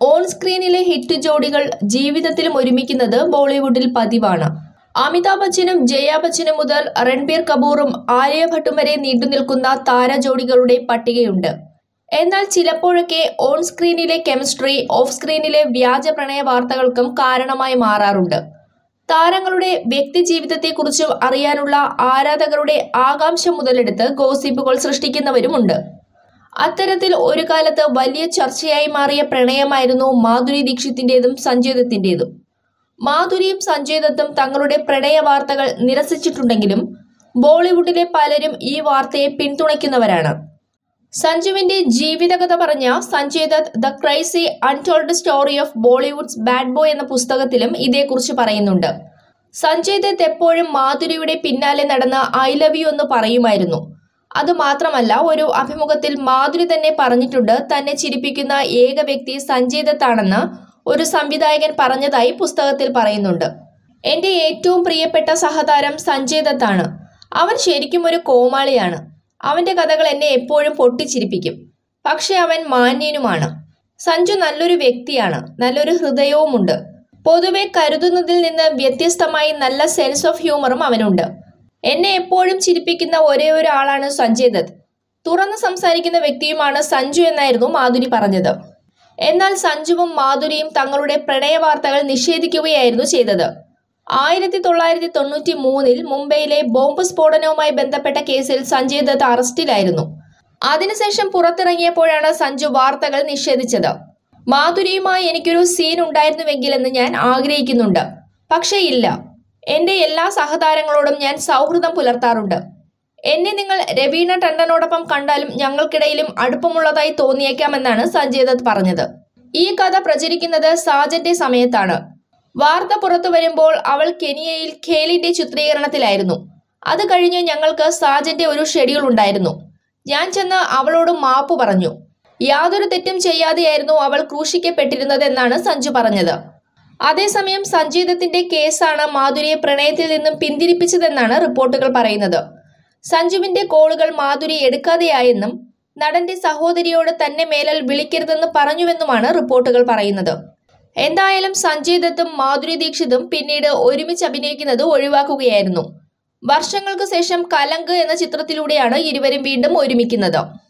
on സ്ക്രീനിലെ hit ജോഡികൾ ജീവിതത്തിലും ഒരുമിക്കുന്നത് ബോളിവുഡിൽ പതിവാണ് അമിതാഭ് ബച്ചനും ജയ ബച്ചനും മുതൽ രൺബീർ കപൂറും ആലിയ ഭട്ടും വരെ നീണ്ടുനിൽക്കുന്ന താരജോഡികളുടെ പട്ടികയുണ്ട് എന്നാൽ ചിലപ്പോഴൊക്കെ ഓൺ സ്ക്രീനിലെ കെമിസ്ട്രി ഓഫ് സ്ക്രീനിലെ വ്യാജ പ്രണയ വാർത്തകൾക്കും കാരണമായി മാറാറുണ്ട് താരങ്ങളുടെ വ്യക്തിജീവിതത്തെക്കുറിച്ചും അറിയാനുള്ള ആരാധകരുടെ ആകാംക്ഷ മുതലെടുത്ത് ഗോസിപ്പുകൾ സൃഷ്ടിക്കുന്നവരുമുണ്ട് അത്തരത്തിൽ ഒരു കാലത്ത് വലിയ ചർച്ചയായി മാറിയ പ്രണയമായിരുന്നു മാധുരി ദീക്ഷിത്തിന്റേതും സഞ്ജയ് ദത്തിന്റേതും മാധുരിയും സഞ്ജയ് ദത്തും തങ്ങളുടെ പ്രണയ വാർത്തകൾ നിരസിച്ചിട്ടുണ്ടെങ്കിലും ബോളിവുഡിലെ പലരും ഈ വാർത്തയെ പിന്തുണയ്ക്കുന്നവരാണ് സഞ്ജുവിന്റെ ജീവിതകഥ പറഞ്ഞ Sanjay Dutt the crazy untold story of Bollywood's bad boy എന്ന പുസ്തകത്തിലും ഇതേക്കുറിച്ച് പറയുന്നുണ്ട് സഞ്ജയ് ദത്ത് എപ്പോഴും മാധുരിയുടെ പിന്നാലെ നടന്ന് ഐ ലവ് യു എന്ന് പറയുമായിരുന്നു അത് മാത്രമല്ല ഒരു അഭിമുഖത്തിൽ മാധുരി തന്നെ പറഞ്ഞിട്ടുണ്ട് തന്നെ ചിരിപ്പിക്കുന്ന ഏക വ്യക്തി സഞ്ജയ് ദത്താണെന്ന് ഒരു സംവിധായകൻ പറഞ്ഞതായി പുസ്തകത്തിൽ പറയുന്നുണ്ട് എന്റെ ഏറ്റവും പ്രിയപ്പെട്ട സഹതാരം സഞ്ജയ് ദത്താണ് അവൻ ശരിക്കും ഒരു കോമാളിയാണ് അവന്റെ കഥകൾ എന്നെ എപ്പോഴും പൊട്ടിച്ചിരിപ്പിക്കും പക്ഷെ അവൻ മാന്യനുമാണ് സഞ്ജു നല്ലൊരു വ്യക്തിയാണ് നല്ലൊരു ഹൃദയവുമുണ്ട് പൊതുവെ കരുതുന്നതിൽ നിന്ന് വ്യത്യസ്തമായി നല്ല സെൻസ് ഓഫ് ഹ്യൂമറും അവനുണ്ട് എന്നെ എപ്പോഴും ചിരിപ്പിക്കുന്ന ഒരേ ഒരു ആളാണ് സഞ്ജയ് ദത്ത് തുറന്ന് സംസാരിക്കുന്ന വ്യക്തിയുമാണ് സഞ്ജു എന്നായിരുന്നു മാധുരി പറഞ്ഞത് എന്നാൽ സഞ്ജുവും മാധുരിയും തങ്ങളുടെ പ്രണയ വാർത്തകൾ നിഷേധിക്കുകയായിരുന്നു ചെയ്തത് ആയിരത്തി തൊള്ളായിരത്തി തൊണ്ണൂറ്റി മൂന്നിൽ മുംബൈയിലെ ബോംബ് സ്ഫോടനവുമായി ബന്ധപ്പെട്ട കേസിൽ സഞ്ജയ് ദത്ത് അറസ്റ്റിലായിരുന്നു അതിനുശേഷം പുറത്തിറങ്ങിയപ്പോഴാണ് സഞ്ജു വാർത്തകൾ നിഷേധിച്ചത് മാധുരിയുമായി എനിക്കൊരു സീൻ ഉണ്ടായിരുന്നുവെങ്കിലെന്ന് ഞാൻ ആഗ്രഹിക്കുന്നുണ്ട് പക്ഷേ ഇല്ല എന്റെ എല്ലാ സഹതാരങ്ങളോടും ഞാൻ സൗഹൃദം പുലർത്താറുണ്ട് എന്നെ നിങ്ങൾ രവീണ ടണ്ടനോടൊപ്പം കണ്ടാലും ഞങ്ങൾക്കിടയിലും അടുപ്പമുള്ളതായി തോന്നിയേക്കാമെന്നാണ് സഞ്ജയ് ദത്ത് പറഞ്ഞത് ഈ കഥ പ്രചരിക്കുന്നത് സാജന്റെ സമയത്താണ് വാർത്ത പുറത്തു വരുമ്പോൾ അവൾ കെനിയയിൽ ഖേലിന്റെ ചിത്രീകരണത്തിലായിരുന്നു അത് കഴിഞ്ഞ് ഞങ്ങൾക്ക് സാജന്റെ ഒരു ഷെഡ്യൂൾ ഉണ്ടായിരുന്നു ഞാൻ ചെന്ന് അവളോട് മാപ്പ് പറഞ്ഞു യാതൊരു തെറ്റും ചെയ്യാതെയായിരുന്നു അവൾ ക്രൂശിക്കപ്പെട്ടിരുന്നതെന്നാണ് സഞ്ജു പറഞ്ഞത് അതേസമയം സഞ്ജയ് ദത്തിന്റെ കേസാണ് മാധുരിയെ പ്രണയത്തിൽ നിന്നും പിന്തിരിപ്പിച്ചതെന്നാണ് റിപ്പോർട്ടുകൾ പറയുന്നത് സഞ്ജുവിന്റെ കോളുകൾ മാധുരി എടുക്കാതെയായെന്നും നടന്റെ സഹോദരിയോട് തന്നെ മേലൽ വിളിക്കരുതെന്ന് പറഞ്ഞുവെന്നുമാണ് റിപ്പോർട്ടുകൾ പറയുന്നത് എന്തായാലും സഞ്ജയ് ദത്തും മാധുരി ദീക്ഷിതും പിന്നീട് ഒരുമിച്ച് അഭിനയിക്കുന്നത് ഒഴിവാക്കുകയായിരുന്നു വർഷങ്ങൾക്ക് ശേഷം കലങ്ക് എന്ന ചിത്രത്തിലൂടെയാണ് ഇരുവരും വീണ്ടും ഒരുമിക്കുന്നത്